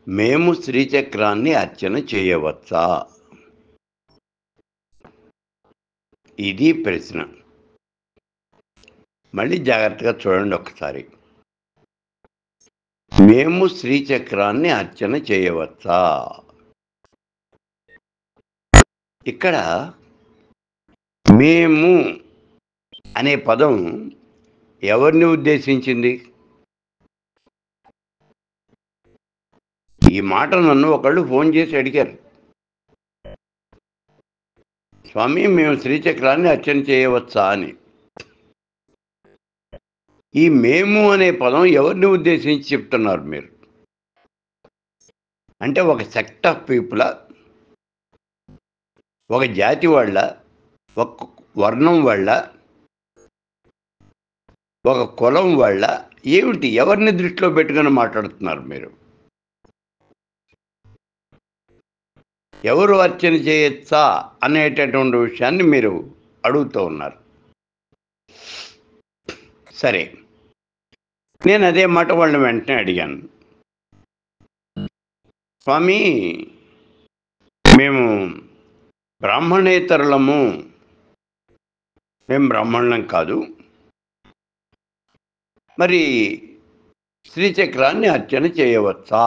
మేము శ్రీచక్రాన్ని అర్చన చేయవచ్చా ఇది ప్రశ్న మళ్ళీ జాగ్రత్తగా చూడండి ఒకసారి మేము శ్రీచక్రాన్ని అర్చన చేయవచ్చా ఇక్కడ మేము అనే పదం ఎవరిని ఉద్దేశించింది ఈ మాట నన్ను ఒకళ్ళు ఫోన్ చేసి అడిగారు స్వామి మేము శ్రీచక్రాన్ని అర్చన చేయవచ్చా అని ఈ మేము అనే పదం ఎవరిని ఉద్దేశించి చెప్తున్నారు మీరు అంటే ఒక సెక్ట్ ఆఫ్ పీపుల్ ఒక జాతి వాళ్ళ ఒక వర్ణం వాళ్ళ ఒక కులం వాళ్ళ ఏమిటి ఎవరిని దృష్టిలో పెట్టుకొని మాట్లాడుతున్నారు మీరు ఎవరు అర్చన చేయొచ్చా అనేటటువంటి విషయాన్ని మీరు అడుగుతూ ఉన్నారు సరే నేను అదే మాట వాళ్ళని వెంటనే అడిగాను స్వామి మేము బ్రాహ్మణేతరులము మేము బ్రాహ్మణులం కాదు మరి శ్రీచక్రాన్ని అర్చన చేయవచ్చా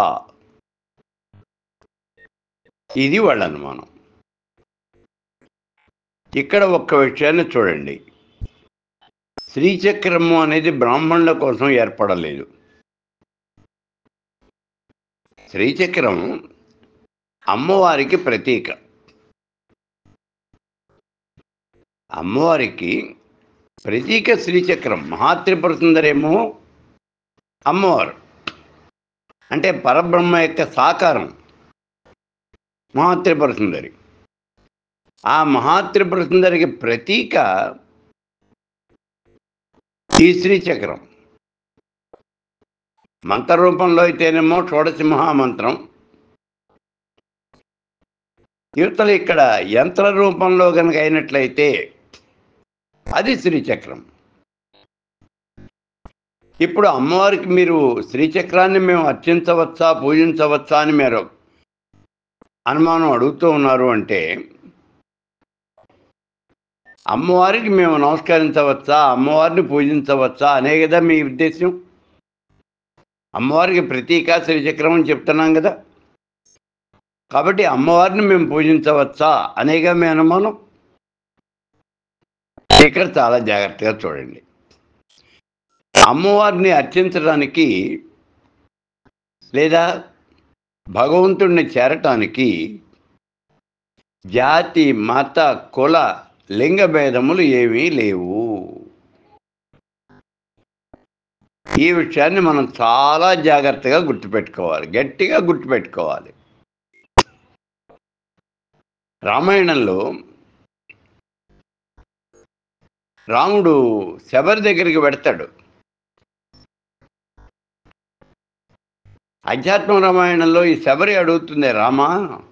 ఇది వాళ్ళ అనుమానం ఇక్కడ ఒక్క విషయాన్ని చూడండి శ్రీచక్రము అనేది బ్రాహ్మణుల కోసం ఏర్పడలేదు శ్రీచక్రం అమ్మవారికి ప్రతీక అమ్మవారికి ప్రతీక శ్రీచక్రం మహాత్రిపుర సుందరేమో అమ్మవారు అంటే పరబ్రహ్మ యొక్క సాకారం మహాత్రిపుర సుందరి ఆ మహాత్రిపుర సుందరికి ప్రతీక ఈ శ్రీచక్రం మంత్ర రూపంలో అయితేనేమో షోడశ మహామంత్రం యువతలు ఇక్కడ యంత్ర రూపంలో కనుక అయినట్లయితే అది శ్రీచక్రం ఇప్పుడు అమ్మవారికి మీరు శ్రీచక్రాన్ని మేము అర్చించవచ్చా పూజించవచ్చా అని మీరు అనుమానం అడుగుతూ ఉన్నారు అంటే అమ్మవారికి మేము నమస్కరించవచ్చా అమ్మవారిని పూజించవచ్చా అనే కదా మీ ఉద్దేశం అమ్మవారికి ప్రతీక శ్రీచక్రం అని చెప్తున్నాం కదా కాబట్టి అమ్మవారిని మేము పూజించవచ్చా అనేగా మీ అనుమానం ఇక్కడ చాలా జాగ్రత్తగా చూడండి అమ్మవారిని అర్చించడానికి లేదా భగవంతుడిని చేరటానికి జాతి మత కుల లింగ భేదములు ఏమీ లేవు ఈ విషయాన్ని మనం చాలా జాగ్రత్తగా గుర్తుపెట్టుకోవాలి గట్టిగా గుర్తుపెట్టుకోవాలి రామాయణంలో రాముడు శబరి దగ్గరికి పెడతాడు అధ్యాత్మ రామాయణంలో ఈ శబరి అడుగుతుంది రామా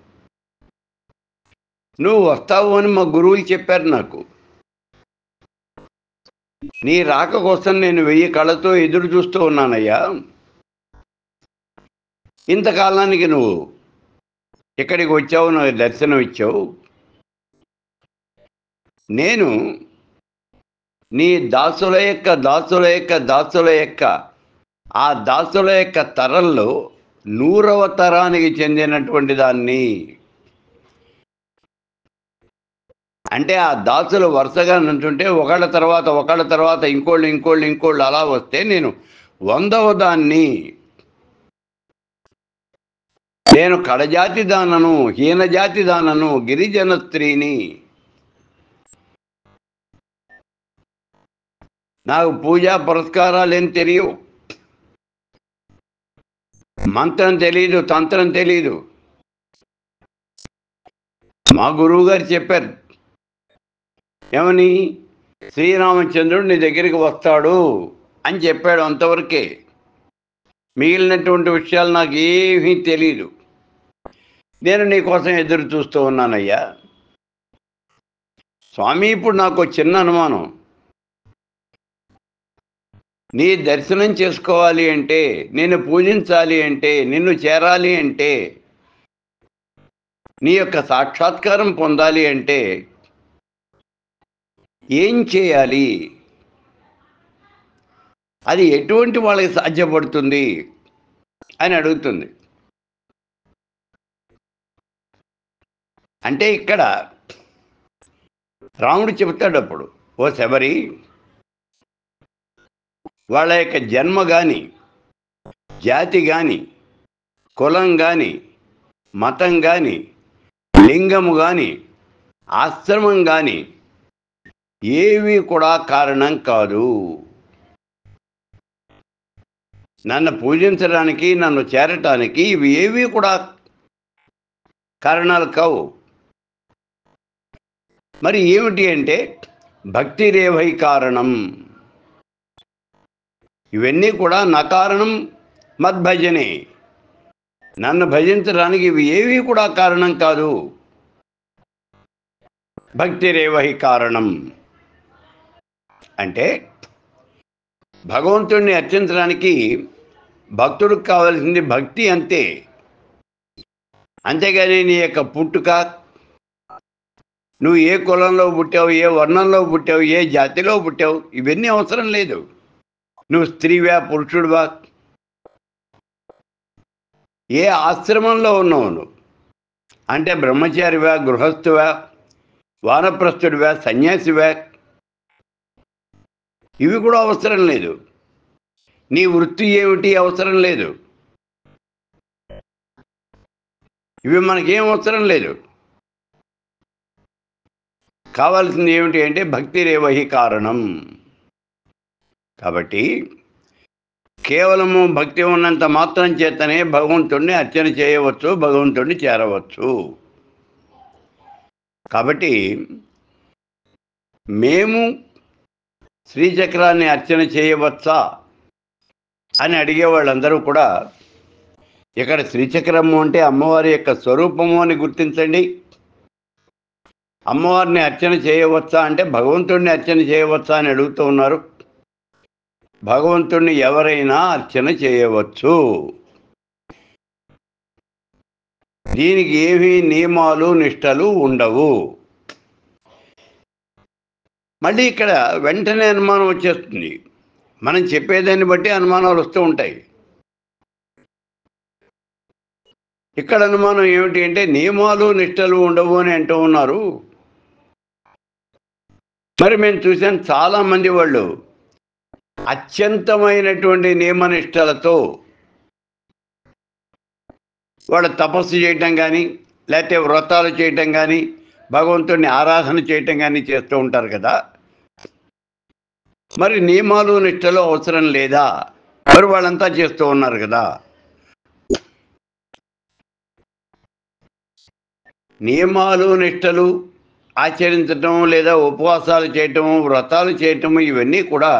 నువ్వు వస్తావు అని మా గురువులు చెప్పారు నాకు నీ రాక కోసం నేను వెయ్యి కళ్ళతో ఎదురు చూస్తూ ఉన్నానయ్యా ఇంతకాలానికి నువ్వు ఇక్కడికి వచ్చావు నాకు దర్శనం ఇచ్చావు నేను నీ దాసుల యొక్క దాసుల యొక్క దాసుల యొక్క ఆ దాసుల యొక్క తరంలో నూరవ తరానికి చెందినటువంటి దాన్ని అంటే ఆ దాసులు వరుసగా నుంచుంటే ఒకళ్ళ తర్వాత ఒకళ్ళ తర్వాత ఇంకోళ్ళు ఇంకోళ్ళు ఇంకోళ్ళు అలా వస్తే నేను వందవ దాన్ని నేను కడజాతి దానను హీనజాతి దానను గిరిజన స్త్రీని నాకు పూజా పురస్కారాలు ఏం తెలియవు మంత్రం తెలియదు తంత్రం తెలియదు మా గురువు గారు చెప్పారు ఏమని శ్రీరామచంద్రుడు నీ దగ్గరికి వస్తాడు అని చెప్పాడు అంతవరకే మిగిలినటువంటి విషయాలు నాకు ఏమీ తెలియదు నేను నీ కోసం ఎదురు చూస్తూ ఉన్నానయ్యా స్వామి ఇప్పుడు నాకు ఒక చిన్న అనుమానం నీ దర్శనం చేసుకోవాలి అంటే నిన్ను పూజించాలి అంటే నిన్ను చేరాలి అంటే నీ యొక్క సాక్షాత్కారం పొందాలి అంటే ఏం చేయాలి అది ఎటువంటి వాళ్ళకి సాధ్యపడుతుంది అని అడుగుతుంది అంటే ఇక్కడ రాముడు చెబుతాడు అప్పుడు ఓ శబరి వాళ్ళ యొక్క జన్మ కానీ జాతి కానీ కులం కానీ మతం కానీ లింగము కానీ ఆశ్రమం కానీ ఏవి కూడా కారణం కాదు నన్ను పూజించడానికి నన్ను చేరటానికి ఇవి ఏవి కూడా కారణాలు కావు మరి ఏమిటి అంటే భక్తి రేవై కారణం ఇవన్నీ కూడా నా కారణం మద్భజనే నన్ను భజించడానికి ఇవి ఏవి కూడా కారణం కాదు భక్తి రేవహి కారణం అంటే భగవంతుడిని అర్చించడానికి భక్తుడికి కావాల్సింది భక్తి అంతే అంతేగాని నీ యొక్క పుట్టుక నువ్వు ఏ కులంలో పుట్టావు ఏ వర్ణంలో పుట్టావు ఏ జాతిలో పుట్టావు ఇవన్నీ అవసరం లేదు నువ్వు స్త్రీవా పురుషుడివా ఏ ఆశ్రమంలో ఉన్నావు నువ్వు అంటే బ్రహ్మచారివా గృహస్థువా వానప్రస్థుడివా సన్యాసివా ఇవి కూడా అవసరం లేదు నీ వృత్తి ఏమిటి అవసరం లేదు ఇవి మనకేం అవసరం లేదు కావాల్సింది ఏమిటి అంటే భక్తి రేవహి కారణం కాబట్టి కేవలము భక్తి ఉన్నంత మాత్రం చేతనే భగవంతుణ్ణి అర్చన చేయవచ్చు భగవంతుణ్ణి చేరవచ్చు కాబట్టి మేము శ్రీచక్రాన్ని అర్చన చేయవచ్చా అని అడిగే వాళ్ళందరూ కూడా ఇక్కడ శ్రీచక్రము అంటే అమ్మవారి యొక్క స్వరూపము అని గుర్తించండి అమ్మవారిని అర్చన చేయవచ్చా అంటే భగవంతుడిని అర్చన చేయవచ్చా అని అడుగుతూ ఉన్నారు భగవంతుడిని ఎవరైనా అర్చన చేయవచ్చు దీనికి ఏమీ నియమాలు నిష్టలు ఉండవు మళ్ళీ ఇక్కడ వెంటనే అనుమానం వచ్చేస్తుంది మనం చెప్పేదాన్ని బట్టి అనుమానాలు వస్తూ ఉంటాయి ఇక్కడ అనుమానం ఏమిటి అంటే నియమాలు నిష్టలు ఉండవు అని అంటూ ఉన్నారు మరి మేము చూసాం చాలా మంది వాళ్ళు అత్యంతమైనటువంటి నియమనిష్టలతో వాళ్ళు తపస్సు చేయటం కానీ లేకపోతే వ్రతాలు చేయటం కానీ భగవంతుడిని ఆరాధన చేయటం కానీ చేస్తూ ఉంటారు కదా మరి నియమాలు నిష్టలు అవసరం లేదా మరి వాళ్ళంతా చేస్తూ ఉన్నారు కదా నియమాలు నిష్టలు ఆచరించటం లేదా ఉపవాసాలు చేయటం వ్రతాలు చేయటం ఇవన్నీ కూడా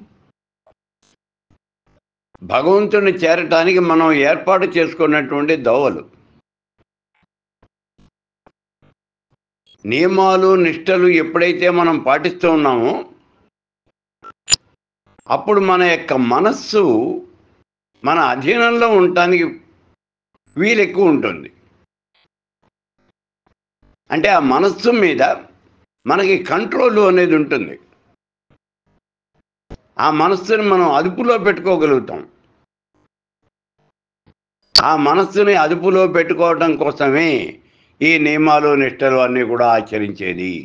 భగవంతుని చేరటానికి మనం ఏర్పాటు చేసుకున్నటువంటి దోవలు నియమాలు నిష్టలు ఎప్పుడైతే మనం పాటిస్తూ ఉన్నామో అప్పుడు మన యొక్క మనస్సు మన అధీనంలో ఉండటానికి వీలు ఎక్కువ ఉంటుంది అంటే ఆ మనస్సు మీద మనకి కంట్రోల్ అనేది ఉంటుంది ఆ మనస్సుని మనం అదుపులో పెట్టుకోగలుగుతాం ఆ మనస్సుని అదుపులో పెట్టుకోవడం కోసమే ఈ నియమాలు నిష్టలు అన్నీ కూడా ఆచరించేది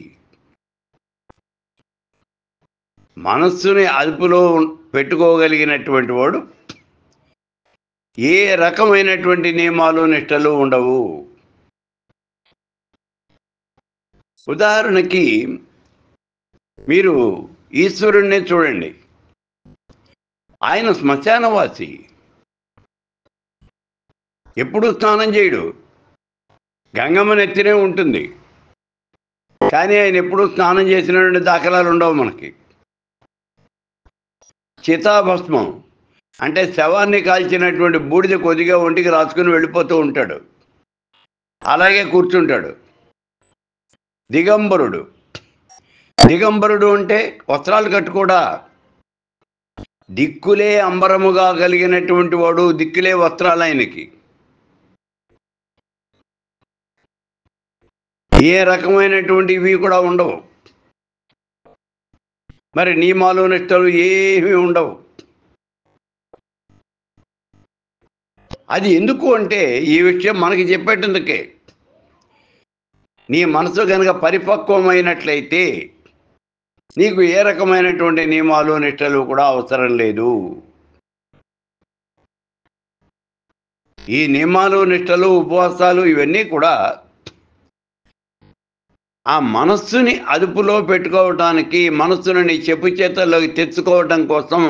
మనస్సుని అదుపులో పెట్టుకోగలిగినటువంటి వాడు ఏ రకమైనటువంటి నియమాలు నిష్టలు ఉండవు ఉదాహరణకి మీరు ఈశ్వరుణ్ణి చూడండి ఆయన శ్మశానవాసి ఎప్పుడు స్నానం చేయడు గంగమ్మ నెత్తినే ఉంటుంది కానీ ఆయన ఎప్పుడు స్నానం చేసినటువంటి దాఖలాలు ఉండవు మనకి చితాభస్మం అంటే శవాన్ని కాల్చినటువంటి బూడిద కొద్దిగా ఒంటికి రాసుకుని వెళ్ళిపోతూ ఉంటాడు అలాగే కూర్చుంటాడు దిగంబరుడు దిగంబరుడు అంటే వస్త్రాలు కట్టుకోడా దిక్కులే అంబరముగా కలిగినటువంటి వాడు దిక్కులే వస్త్రాలు ఆయనకి ఏ రకమైనటువంటివి కూడా ఉండవు మరి నియమాలు నిష్టలు ఏమీ ఉండవు అది ఎందుకు అంటే ఈ విషయం మనకి చెప్పేటందుకే నీ మనసు కనుక పరిపక్వమైనట్లయితే నీకు ఏ రకమైనటువంటి నియమాలు నిష్టలు కూడా అవసరం లేదు ఈ నియమాలు నిష్టలు ఉపవాసాలు ఇవన్నీ కూడా ఆ మనస్సుని అదుపులో పెట్టుకోవటానికి మనస్సును నీ చెప్పు చేతల్లోకి తెచ్చుకోవటం కోసం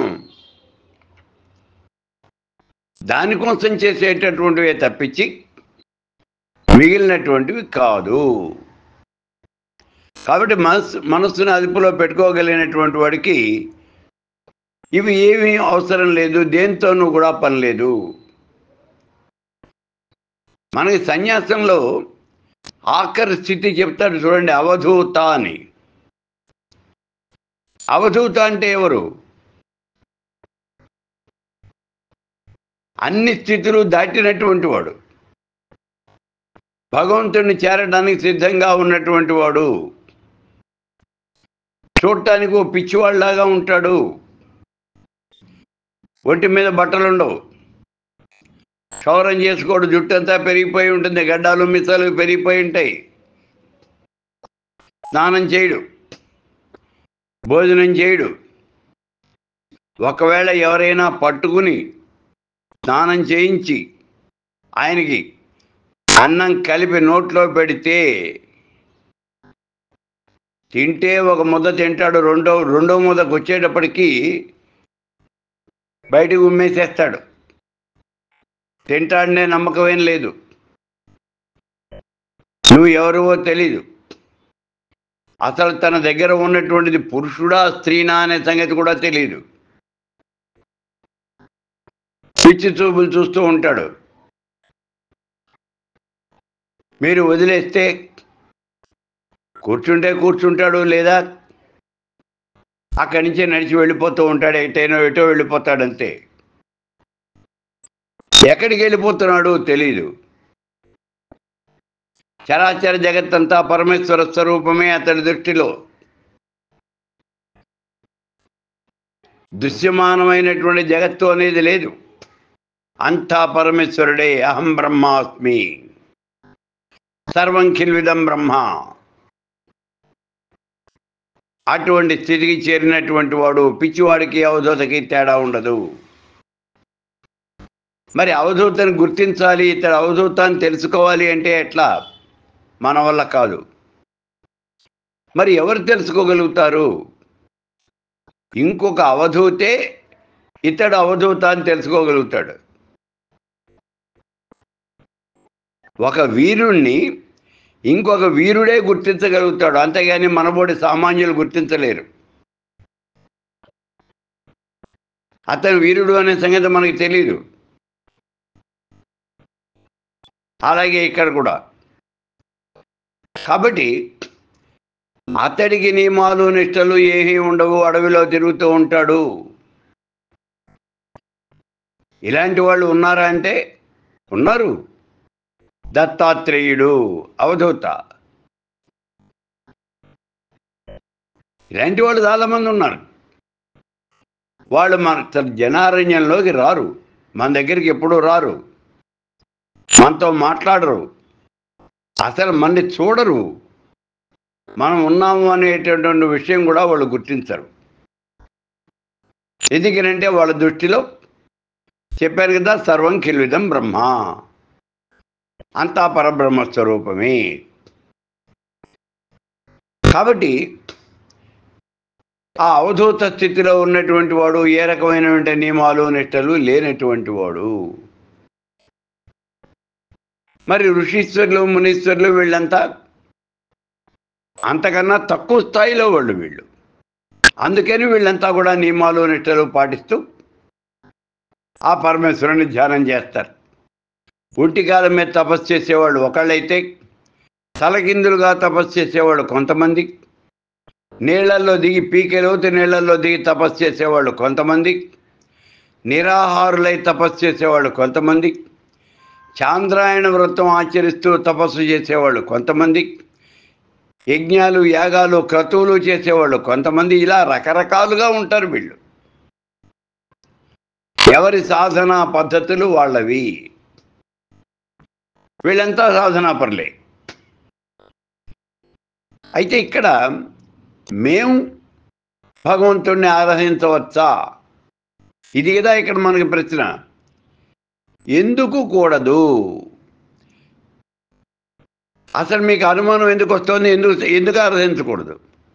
దానికోసం చేసేటటువంటివే తప్పించి మిగిలినటువంటివి కాదు కాబట్టి మనస్సు మనస్సును అదుపులో పెట్టుకోగలిగినటువంటి వాడికి ఇవి ఏమీ అవసరం లేదు దేంతోనూ కూడా పని లేదు మనకి సన్యాసంలో ఆఖరి స్థితి చెప్తాడు చూడండి అవధూత అని అవధూత అంటే ఎవరు అన్ని స్థితులు దాటినటువంటి వాడు భగవంతుడిని చేరడానికి సిద్ధంగా ఉన్నటువంటి వాడు చూడటానికి ఓ పిచ్చివాళ్ళలాగా ఉంటాడు ఒంటి మీద బట్టలు ఉండవు క్షౌరం చేసుకోడు జుట్టు అంతా పెరిగిపోయి ఉంటుంది గడ్డాలు మిసాలు పెరిగిపోయి ఉంటాయి స్నానం చేయడు భోజనం చేయడు ఒకవేళ ఎవరైనా పట్టుకుని స్నానం చేయించి ఆయనకి అన్నం కలిపి నోట్లో పెడితే తింటే ఒక ముద్ద తింటాడు రెండో రెండో ముద్దకు వచ్చేటప్పటికి బయటకు ఉమ్మేసేస్తాడు తింటాడనే నమ్మకమేం లేదు నువ్వు ఎవరివో తెలీదు అసలు తన దగ్గర ఉన్నటువంటిది పురుషుడా స్త్రీనా అనే సంగతి కూడా తెలియదు పిచ్చి చూపులు చూస్తూ ఉంటాడు మీరు వదిలేస్తే కూర్చుంటే కూర్చుంటాడు లేదా అక్కడి నుంచే నడిచి వెళ్ళిపోతూ ఉంటాడు ఎటైనా ఎటో వెళ్ళిపోతాడు అంతే ఎక్కడికి వెళ్ళిపోతున్నాడు తెలీదు చరాచర జగత్తంతా పరమేశ్వర స్వరూపమే అతడి దృష్టిలో దృశ్యమానమైనటువంటి జగత్తు అనేది లేదు అంతా పరమేశ్వరుడే అహం బ్రహ్మాస్మి సర్వం కిల్విదం బ్రహ్మ అటువంటి స్థితికి చేరినటువంటి వాడు పిచ్చివాడికి అవధూతకి తేడా ఉండదు మరి అవధూతని గుర్తించాలి ఇతడు అవధూతాన్ని తెలుసుకోవాలి అంటే ఎట్లా మన వల్ల కాదు మరి ఎవరు తెలుసుకోగలుగుతారు ఇంకొక అవధూతే ఇతడు అవధూత అని తెలుసుకోగలుగుతాడు ఒక వీరుణ్ణి ఇంకొక వీరుడే గుర్తించగలుగుతాడు అంతేగాని మనబోడి సామాన్యులు గుర్తించలేరు అతను వీరుడు అనే సంగతి మనకి తెలియదు అలాగే ఇక్కడ కూడా కాబట్టి అతడికి నియమాలు నిష్టలు ఏమీ ఉండవు అడవిలో తిరుగుతూ ఉంటాడు ఇలాంటి వాళ్ళు ఉన్నారా అంటే ఉన్నారు దత్తాత్రేయుడు అవధూత ఇలాంటి వాళ్ళు చాలామంది ఉన్నారు వాళ్ళు మన జనారణ్యంలోకి రారు మన దగ్గరికి ఎప్పుడూ రారు మనతో మాట్లాడరు అసలు మనని చూడరు మనం ఉన్నాము అనేటటువంటి విషయం కూడా వాళ్ళు గుర్తించరు ఎందుకనంటే వాళ్ళ దృష్టిలో చెప్పాను కదా సర్వం కిల్విదం బ్రహ్మ అంతా పరబ్రహ్మ స్వరూపమే కాబట్టి ఆ అవధూత స్థితిలో ఉన్నటువంటి వాడు ఏ రకమైనటువంటి నియమాలు నిష్టలు లేనటువంటి వాడు మరి ఋషీశ్వరులు మునీశ్వరులు వీళ్ళంతా అంతకన్నా తక్కువ స్థాయిలో వాళ్ళు వీళ్ళు అందుకని వీళ్ళంతా కూడా నియమాలు నిష్టలు పాటిస్తూ ఆ పరమేశ్వరుని ధ్యానం చేస్తారు ఒంటికాలం మీద తపస్సు చేసేవాళ్ళు ఒకళ్ళైతే తలకిందులుగా తపస్సు చేసేవాళ్ళు కొంతమంది నీళ్లల్లో దిగి పీకెలోతు నీళ్లలో దిగి తపస్సు చేసేవాళ్ళు కొంతమంది నిరాహారులై తపస్సు చేసేవాళ్ళు కొంతమంది చాంద్రాయణ వ్రతం ఆచరిస్తూ తపస్సు చేసేవాళ్ళు కొంతమంది యజ్ఞాలు యాగాలు క్రతువులు చేసేవాళ్ళు కొంతమంది ఇలా రకరకాలుగా ఉంటారు వీళ్ళు ఎవరి సాధనా పద్ధతులు వాళ్ళవి వీళ్ళంతా సాధనా పరులే అయితే ఇక్కడ మేము భగవంతుణ్ణి ఆరాధించవచ్చా ఇది కదా ఇక్కడ మనకి ప్రశ్న ఎందుకు కూడదు అసలు మీకు అనుమానం ఎందుకు వస్తుంది ఎందుకు ఎందుకు ఆరాధించకూడదు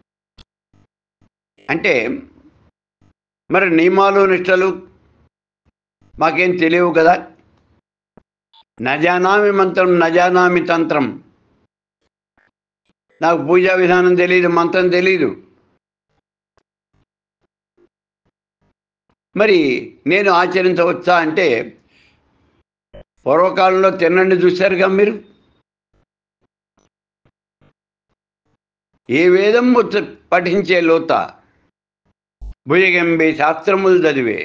అంటే మరి నియమాలు నిష్టలు మాకేం తెలియవు కదా నజానామి మంత్రం నజానామి తంత్రం నాకు పూజా విధానం తెలియదు మంత్రం తెలియదు మరి నేను ఆచరించవచ్చా అంటే పూర్వకాలంలో తినండి చూశారుగా మీరు ఏ వేదం ఉచ్చ- పఠించే లోత భుజగంబే శాస్త్రములు చదివే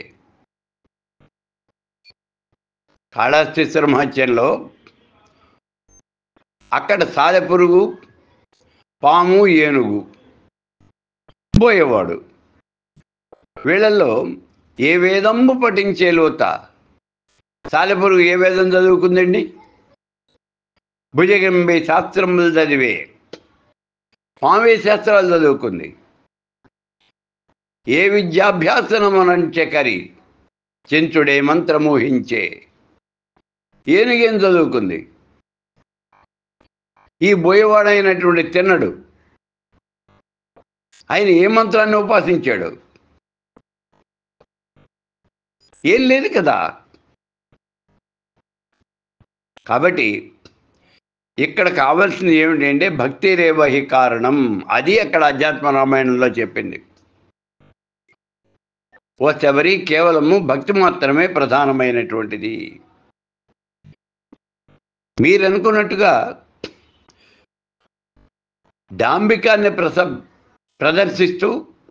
కాళాస్తీశ్వర మహత్యంలో అక్కడ సాలెపురుగు పాము ఏనుగు పోయేవాడు వీళ్ళల్లో ఏ వేదంబు పఠించే లోత సాలెపురుగు ఏ వేదం చదువుకుందండి భుజగంబే శాస్త్రములు చదివే పామే శాస్త్రాలు చదువుకుంది ఏ విద్యాభ్యాసనమనంచెకరి చెంచుడే మంత్రమోహించే ఏనుగేం చదువుకుంది ఈ బోయవాడైనటువంటి తిన్నడు ఆయన ఏ మంత్రాన్ని ఉపాసించాడు ఏం లేదు కదా కాబట్టి ఇక్కడ కావాల్సింది ఏమిటంటే భక్తి రేవహి కారణం అది అక్కడ అధ్యాత్మ రామాయణంలో చెప్పింది ఓ శబరి కేవలము భక్తి మాత్రమే ప్రధానమైనటువంటిది మీరు అనుకున్నట్టుగా డాంబికాన్ని ప్రస ప్రదర్శిస్తూ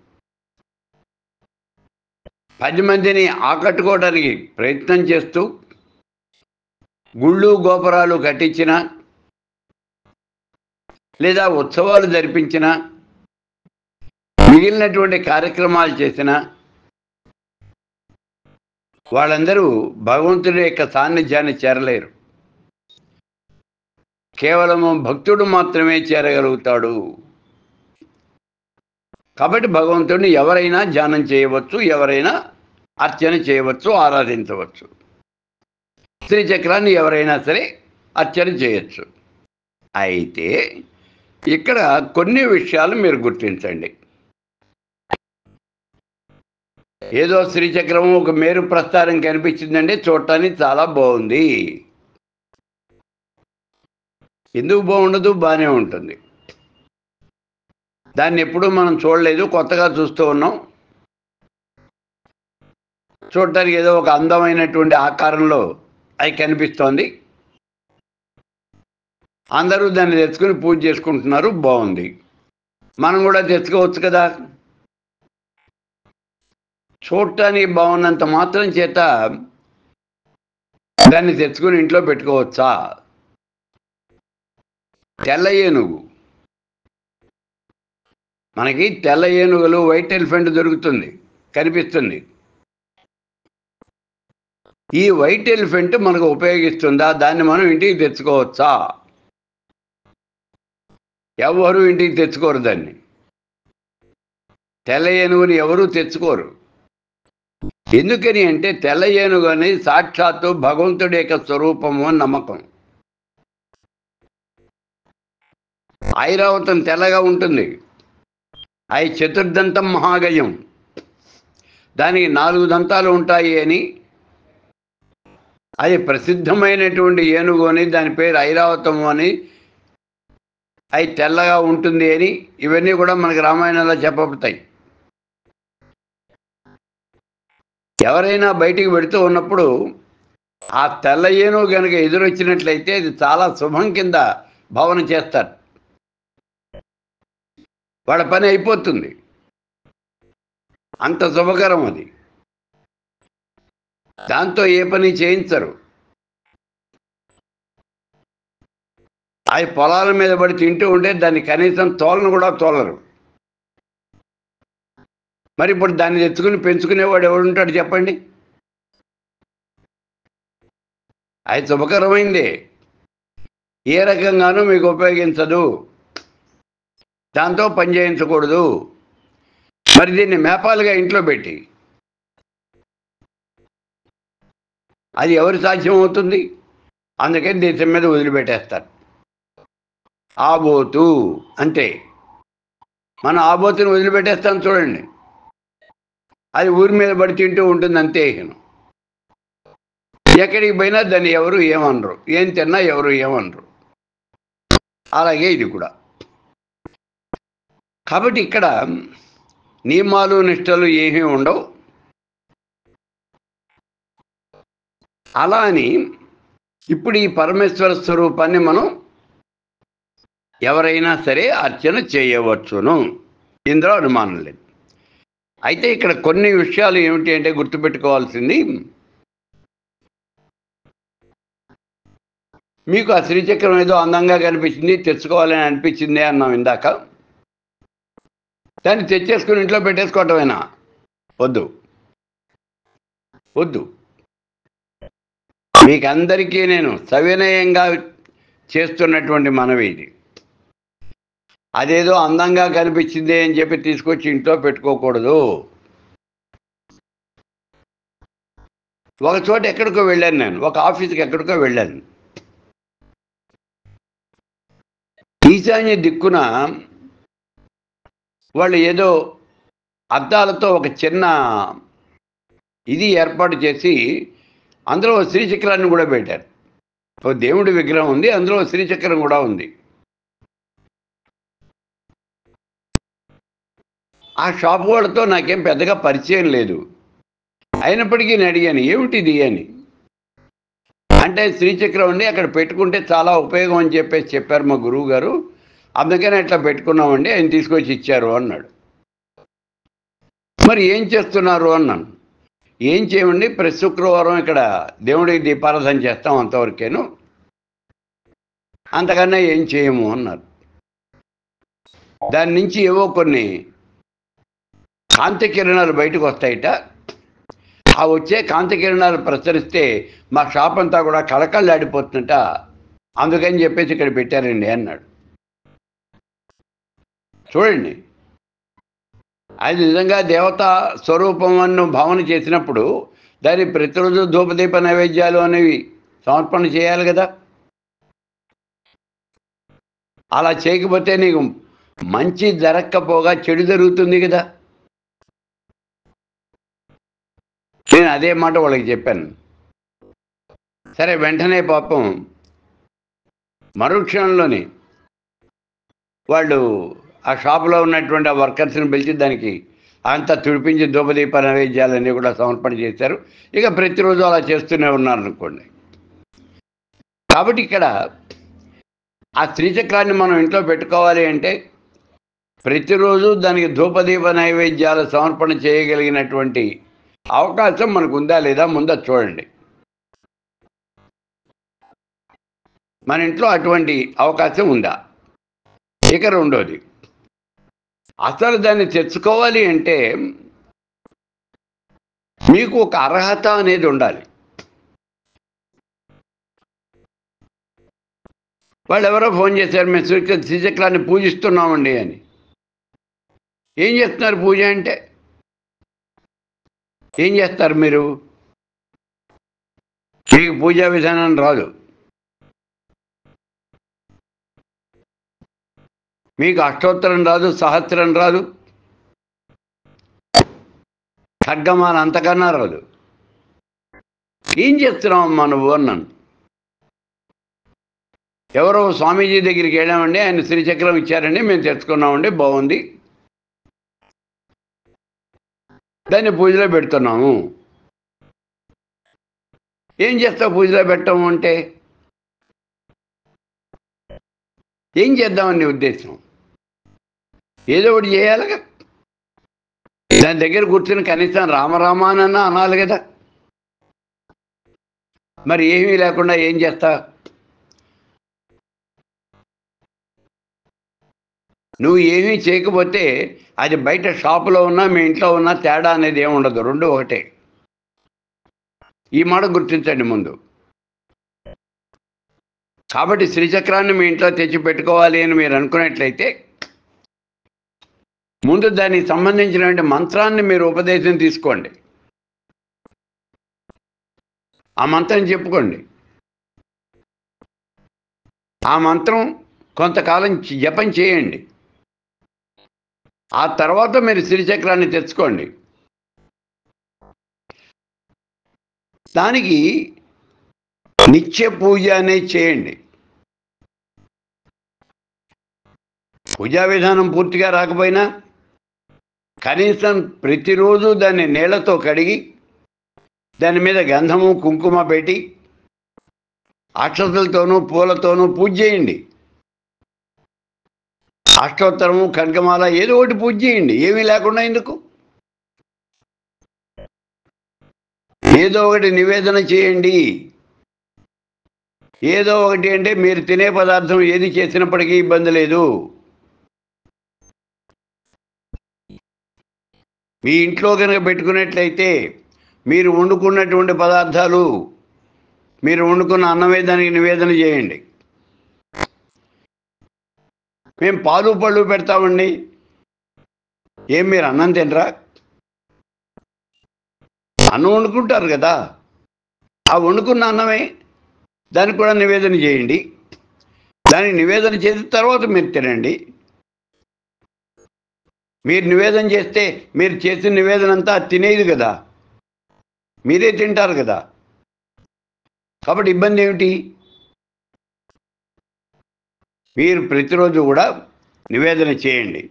పది మందిని ఆకట్టుకోవడానికి ప్రయత్నం చేస్తూ గుళ్ళు గోపురాలు కట్టించిన లేదా ఉత్సవాలు జరిపించిన మిగిలినటువంటి కార్యక్రమాలు చేసిన వాళ్ళందరూ భగవంతుడి యొక్క సాన్నిధ్యాన్ని చేరలేరు కేవలము భక్తుడు మాత్రమే చేరగలుగుతాడు కాబట్టి భగవంతుడిని ఎవరైనా ధ్యానం చేయవచ్చు ఎవరైనా అర్చన చేయవచ్చు ఆరాధించవచ్చు శ్రీచక్రాన్ని ఎవరైనా సరే అర్చన చేయొచ్చు అయితే ఇక్కడ కొన్ని విషయాలు మీరు గుర్తించండి ఏదో శ్రీచక్రం ఒక మేరు ప్రస్తారం కనిపించిందండి చూడటానికి చాలా బాగుంది ఎందుకు బాగుండదు బాగానే ఉంటుంది దాన్ని ఎప్పుడూ మనం చూడలేదు కొత్తగా చూస్తూ ఉన్నాం చూడటానికి ఏదో ఒక అందమైనటువంటి ఆకారంలో అది కనిపిస్తోంది అందరూ దాన్ని తెచ్చుకొని పూజ చేసుకుంటున్నారు బాగుంది మనం కూడా తెచ్చుకోవచ్చు కదా చూడటానికి బాగున్నంత మాత్రం చేత దాన్ని తెచ్చుకొని ఇంట్లో పెట్టుకోవచ్చా తెల్ల ఏనుగు మనకి తెల్ల ఏనుగులు వైట్ ఎలిఫెంట్ దొరుకుతుంది కనిపిస్తుంది ఈ వైట్ ఎలిఫెంట్ మనకు ఉపయోగిస్తుందా దాన్ని మనం ఇంటికి తెచ్చుకోవచ్చా ఎవరు ఇంటికి తెచ్చుకోరు దాన్ని తెల్ల ఏనుగుని ఎవరూ తెచ్చుకోరు ఎందుకని అంటే తెల్ల ఏనుగు అనేది సాక్షాత్తు భగవంతుడి యొక్క స్వరూపము అని నమ్మకం ఐరావతం తెల్లగా ఉంటుంది అవి చతుర్దంతం మహాగజం దానికి నాలుగు దంతాలు ఉంటాయి అని అది ప్రసిద్ధమైనటువంటి ఏనుగు అని దాని పేరు ఐరావతము అని అవి తెల్లగా ఉంటుంది అని ఇవన్నీ కూడా మనకి రామాయణంలో చెప్పబడతాయి ఎవరైనా బయటికి పెడుతూ ఉన్నప్పుడు ఆ తెల్ల ఏనుగు కనుక ఎదురొచ్చినట్లయితే అది చాలా శుభం కింద భావన చేస్తారు వాళ్ళ పని అయిపోతుంది అంత శుభకరం అది దాంతో ఏ పని చేయించరు అవి పొలాల మీద పడి తింటూ ఉంటే దాన్ని కనీసం తోలను కూడా తోలరు మరి ఇప్పుడు దాన్ని తెచ్చుకుని పెంచుకునేవాడు ఎవడుంటాడు చెప్పండి అది శుభకరమైందే ఏ రకంగానూ మీకు ఉపయోగించదు దాంతో పని చేయించకూడదు మరి దీన్ని మేపాలుగా ఇంట్లో పెట్టి అది ఎవరి సాధ్యం అవుతుంది అందుకని దేశం మీద వదిలిపెట్టేస్తారు ఆబోతు అంతే మన ఆబోతుని వదిలిపెట్టేస్తాం చూడండి అది ఊరి మీద పడి తింటూ ఉంటుంది అంతే ఇహను ఎక్కడికి పోయినా దాన్ని ఎవరు ఏమనరు ఏం తిన్నా ఎవరు ఏమనరు అలాగే ఇది కూడా కాబట్టి ఇక్కడ నియమాలు నిష్టలు ఏమీ ఉండవు అలా అని ఇప్పుడు ఈ పరమేశ్వర స్వరూపాన్ని మనం ఎవరైనా సరే అర్చన చేయవచ్చును ఇందులో అనుమానం లేదు అయితే ఇక్కడ కొన్ని విషయాలు ఏమిటి అంటే గుర్తుపెట్టుకోవాల్సింది మీకు ఆ శ్రీచక్రం ఏదో అందంగా కనిపించింది తెచ్చుకోవాలని అనిపించింది అన్నాం ఇందాక దాన్ని తెచ్చేసుకుని ఇంట్లో పెట్టేసుకోవటమేనా వద్దు వద్దు మీకందరికీ నేను సవినయంగా చేస్తున్నటువంటి మనవి ఇది అదేదో అందంగా కనిపించింది అని చెప్పి తీసుకొచ్చి ఇంట్లో పెట్టుకోకూడదు ఒక చోట ఎక్కడికో వెళ్ళాను నేను ఒక ఆఫీస్కి ఎక్కడికో వెళ్ళాను ఈశాన్య దిక్కున వాళ్ళు ఏదో అద్దాలతో ఒక చిన్న ఇది ఏర్పాటు చేసి అందులో ఓ శ్రీచక్రాన్ని కూడా పెట్టారు ఓ దేవుడి విగ్రహం ఉంది అందులో ఓ శ్రీచక్రం కూడా ఉంది ఆ షాప్ వాళ్ళతో నాకేం పెద్దగా పరిచయం లేదు అయినప్పటికీ నేను అడిగాను ఏమిటిది అని అంటే శ్రీచక్రం ఉండి అక్కడ పెట్టుకుంటే చాలా ఉపయోగం అని చెప్పేసి చెప్పారు మా గురువు గారు అందుకని అట్లా పెట్టుకున్నామండి ఆయన తీసుకొచ్చి ఇచ్చారు అన్నాడు మరి ఏం చేస్తున్నారు అన్నాను ఏం చేయమండి ప్రతి శుక్రవారం ఇక్కడ దేవుడికి దీపారాధన చేస్తాం అంతవరకేను అంతకన్నా ఏం చేయము అన్నారు దాని నుంచి ఏవో కొన్ని కాంతి కిరణాలు బయటకు వస్తాయిట ఆ వచ్చే కాంతి కిరణాలు ప్రసరిస్తే మా షాప్ అంతా కూడా కళకళ్ళాడిపోతుందట అందుకని చెప్పేసి ఇక్కడ పెట్టారండి అన్నాడు చూడండి అది నిజంగా దేవత స్వరూపం అను భావన చేసినప్పుడు దాన్ని ప్రతిరోజు ధూపదీప నైవేద్యాలు అనేవి సమర్పణ చేయాలి కదా అలా చేయకపోతే నీకు మంచి జరగకపోగా చెడు జరుగుతుంది కదా నేను అదే మాట వాళ్ళకి చెప్పాను సరే వెంటనే పాపం మరుక్షణంలోని వాళ్ళు ఆ షాపులో ఉన్నటువంటి ఆ వర్కర్స్ని పిలిచి దానికి అంతా తుడిపించి ధూపదీప నైవేద్యాలన్నీ కూడా సమర్పణ చేశారు ఇక ప్రతిరోజు అలా చేస్తూనే ఉన్నారు అనుకోండి కాబట్టి ఇక్కడ ఆ శ్రీచక్రాన్ని మనం ఇంట్లో పెట్టుకోవాలి అంటే ప్రతిరోజు దానికి ధూపదీప నైవేద్యాలు సమర్పణ చేయగలిగినటువంటి అవకాశం మనకు ఉందా లేదా ముందా చూడండి మన ఇంట్లో అటువంటి అవకాశం ఉందా ఇక రెండోది అసలు దాన్ని తెచ్చుకోవాలి అంటే మీకు ఒక అర్హత అనేది ఉండాలి వాళ్ళు ఎవరో ఫోన్ చేశారు మేము శ్రీ శ్రీచక్రాన్ని పూజిస్తున్నామండి అని ఏం చేస్తున్నారు పూజ అంటే ఏం చేస్తారు మీరు మీకు పూజా విధానం రాదు మీకు అష్టోత్తరం రాదు సహస్రం రాదు ఖడ్గమాన అంతకన్నా రాదు ఏం చేస్తున్నావమ్మా నువ్వు అన్నాను ఎవరో స్వామీజీ దగ్గరికి వెళ్ళామండి ఆయన శ్రీచక్రం ఇచ్చారండి మేము తెచ్చుకున్నామండి బాగుంది దాన్ని పూజలో పెడుతున్నాము ఏం చేస్తావు పూజలో పెట్టము అంటే ఏం చేద్దామని నీ ఉద్దేశం ఏదో ఒకటి చేయాలిగా దాని దగ్గర కూర్చుని కనీసం రామరామానన్నా అనాలి కదా మరి ఏమీ లేకుండా ఏం చేస్తా నువ్వు ఏమీ చేయకపోతే అది బయట షాపులో ఉన్నా మీ ఇంట్లో ఉన్నా తేడా అనేది ఏమి ఉండదు రెండు ఒకటే ఈ మాట గుర్తించండి ముందు కాబట్టి శ్రీచక్రాన్ని మీ ఇంట్లో తెచ్చి పెట్టుకోవాలి అని మీరు అనుకున్నట్లయితే ముందు దానికి సంబంధించినటువంటి మంత్రాన్ని మీరు ఉపదేశం తీసుకోండి ఆ మంత్రం చెప్పుకోండి ఆ మంత్రం కొంతకాలం జపం చేయండి ఆ తర్వాత మీరు శ్రీచక్రాన్ని తెచ్చుకోండి దానికి నిత్య పూజ అనేది చేయండి పూజా విధానం పూర్తిగా రాకపోయినా కనీసం ప్రతిరోజు దాన్ని నీళ్లతో కడిగి దాని మీద గంధము కుంకుమ పెట్టి అక్షతలతోనూ పూలతోనూ పూజ చేయండి అష్టోత్తరము ఖడ్గమాల ఏదో ఒకటి పూజ చేయండి ఏమీ లేకుండా ఎందుకు ఏదో ఒకటి నివేదన చేయండి ఏదో ఒకటి అంటే మీరు తినే పదార్థం ఏది చేసినప్పటికీ ఇబ్బంది లేదు మీ ఇంట్లో కనుక పెట్టుకున్నట్లయితే మీరు వండుకున్నటువంటి పదార్థాలు మీరు వండుకున్న అన్నమే దానికి నివేదన చేయండి మేము పాలు పళ్ళు పెడతామండి ఏం మీరు అన్నం తినరా అన్నం వండుకుంటారు కదా ఆ వండుకున్న అన్నమే దానికి కూడా నివేదన చేయండి దానికి నివేదన చేసిన తర్వాత మీరు తినండి మీరు నివేదన చేస్తే మీరు చేసిన నివేదన అంతా తినేది కదా మీరే తింటారు కదా కాబట్టి ఇబ్బంది ఏమిటి మీరు ప్రతిరోజు కూడా నివేదన చేయండి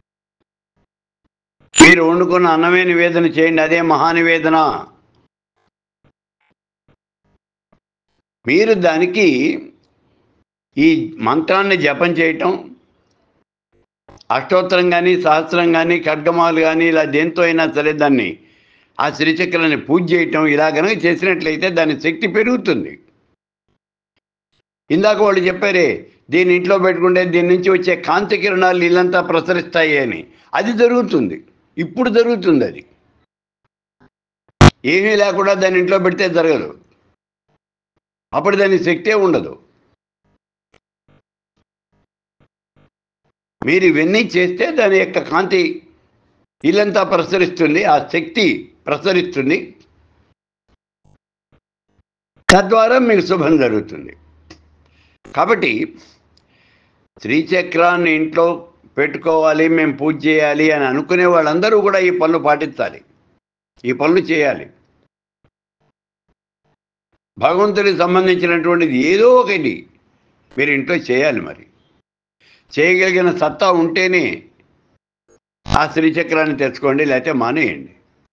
మీరు వండుకున్న అన్నమే నివేదన చేయండి అదే మహానివేదన మీరు దానికి ఈ మంత్రాన్ని జపం చేయటం అష్టోత్తరం కానీ సహస్రం కానీ ఖడ్గమాలు కానీ ఇలా దేంతో అయినా సరే దాన్ని ఆ శ్రీచక్రాన్ని పూజ చేయటం ఇలా కనుక చేసినట్లయితే దాని శక్తి పెరుగుతుంది ఇందాక వాళ్ళు చెప్పారే దీని ఇంట్లో పెట్టుకుంటే దీని నుంచి వచ్చే కాంతి కిరణాలు ఇల్లంతా ప్రసరిస్తాయి అని అది జరుగుతుంది ఇప్పుడు జరుగుతుంది అది ఏమీ లేకుండా దాని ఇంట్లో పెడితే జరగదు అప్పుడు దాని శక్తే ఉండదు మీరు ఇవన్నీ చేస్తే దాని యొక్క కాంతి ఇల్లంతా ప్రసరిస్తుంది ఆ శక్తి ప్రసరిస్తుంది తద్వారా మీకు శుభం జరుగుతుంది కాబట్టి శ్రీచక్రాన్ని ఇంట్లో పెట్టుకోవాలి మేము పూజ చేయాలి అని అనుకునే వాళ్ళందరూ కూడా ఈ పనులు పాటించాలి ఈ పనులు చేయాలి భగవంతుడికి సంబంధించినటువంటిది ఏదో ఒకటి మీరు ఇంట్లో చేయాలి మరి చేయగలిగిన సత్తా ఉంటేనే ఆ శ్రీచక్రాన్ని తెచ్చుకోండి లేకపోతే మానేయండి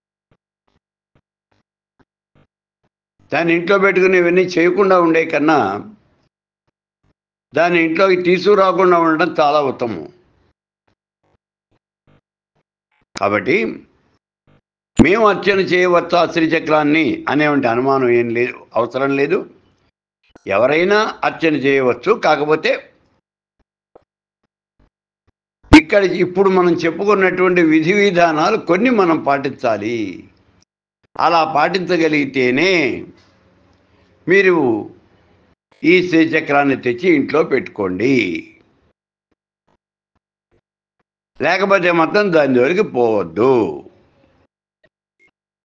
దాన్ని ఇంట్లో పెట్టుకుని ఇవన్నీ చేయకుండా ఉండే కన్నా దాన్ని ఇంట్లోకి తీసుకురాకుండా ఉండడం చాలా ఉత్తమం కాబట్టి మేము అర్చన చేయవచ్చా శ్రీచక్రాన్ని అనేవంటి అనుమానం ఏం లేదు అవసరం లేదు ఎవరైనా అర్చన చేయవచ్చు కాకపోతే ఇక్కడ ఇప్పుడు మనం చెప్పుకున్నటువంటి విధి విధానాలు కొన్ని మనం పాటించాలి అలా పాటించగలిగితేనే మీరు ఈ శ్రీచక్రాన్ని తెచ్చి ఇంట్లో పెట్టుకోండి లేకపోతే మాత్రం దాని జోలికి పోవద్దు